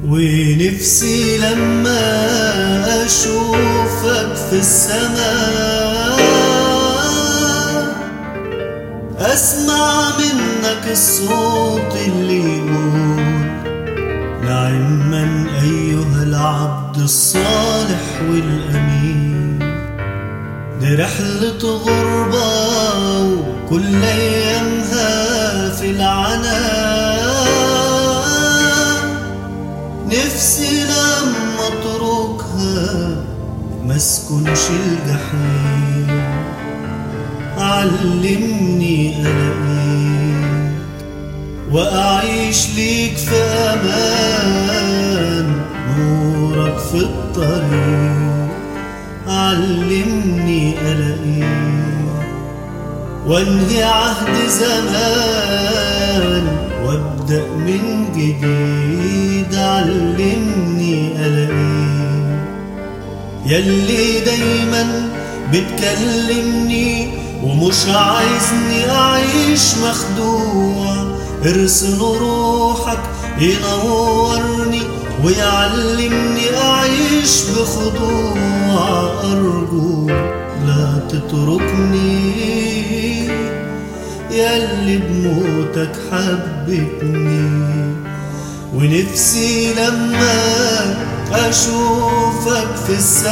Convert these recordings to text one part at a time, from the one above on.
ونفسي لما أشوفك في السماء أسمع منك الصوت اللي يقول نعما أيها العبد الصالح والأمين دي رحلة غربة وكل أيامها في العناء نفسي لما اتركها ما اسكنش الجحيم علمني الاقيك واعيش ليك في امان نورك في الطريق علمني الاقيك وانهي عهد زمان وابدا من جديد علمني الاقيك يلي دايما بتكلمني ومش عايزني اعيش مخدوع ارسل روحك ينورني ويعلمني اعيش بخضوع ارجو لا تتركني ياللي بموتك حبتني ونفسي لما أشوفك في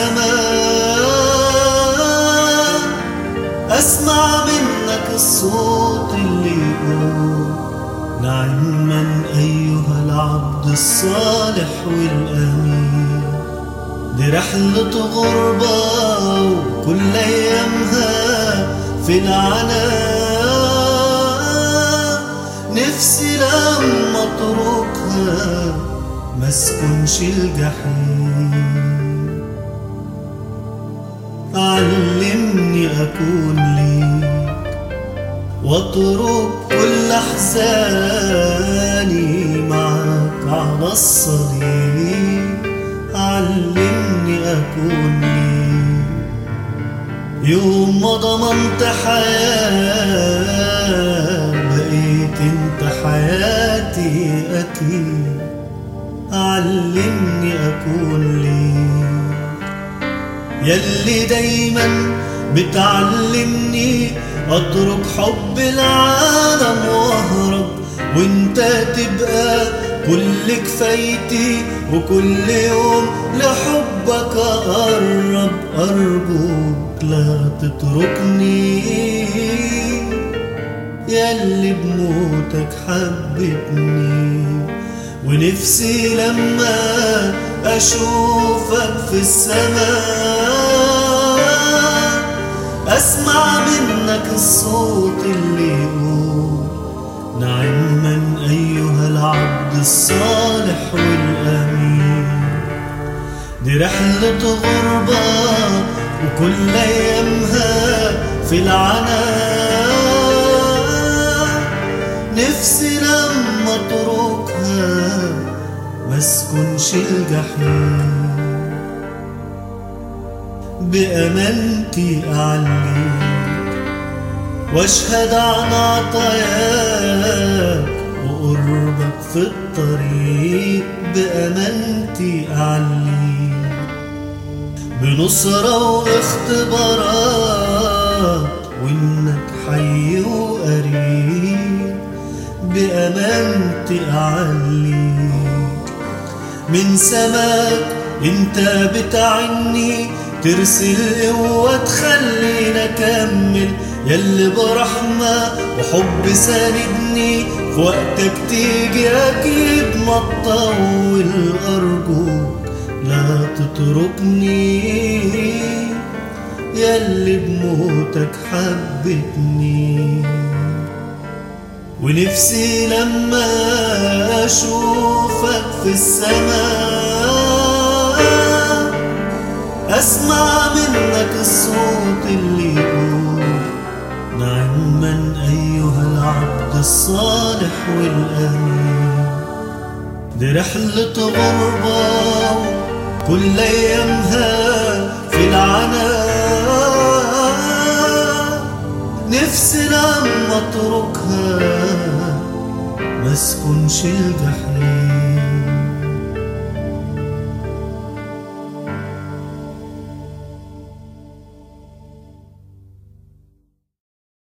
السماء أسمع منك الصوت اللي يقول نعما أيها العبد الصالح والأمين دي رحلة غربة وكل أيامها في العناء نفسي لما أتركها ما اسكنش الجحيم علمني أكون ليك واترك كل أحزاني معك على الصليب علمني أكون ليك يوم ما ضمنت حياة بقيت انت حياتي أكيد علمني أكون ليك يلي دايما بتعلمني اترك حب العالم واهرب وانت تبقى كل كفايتي وكل يوم لحبك اقرب ارجوك لا تتركني يلي بموتك حبتني ونفسي لما أشوفك في السماء أسمع منك الصوت اللي يقول نعما أيها العبد الصالح والأمين دي رحلة غربة وكل أيامها في العناء نفسي لما أتركها ما اسكنش الجحيم بأمانتي أعليك واشهد عن عطاياك وقربك في الطريق بأمانتي أعليك بنصرة واختبارات وإنك حي وقريب بأمانتي أعليك من سماك انت بتعني ترسل قوة تخلينا أكمل يلي برحمة وحب ساندني في وقتك تيجي أكيد ما تطول أرجوك لا تتركني يلي بموتك حبتني ونفسي لما أشوفك في السماء أسمع منك الصوت اللي يقول نعما أيها العبد الصالح والأمين دي رحلة غربة كل أيامها في العناء نفسي لما اتركها ما اسكنش الجحيم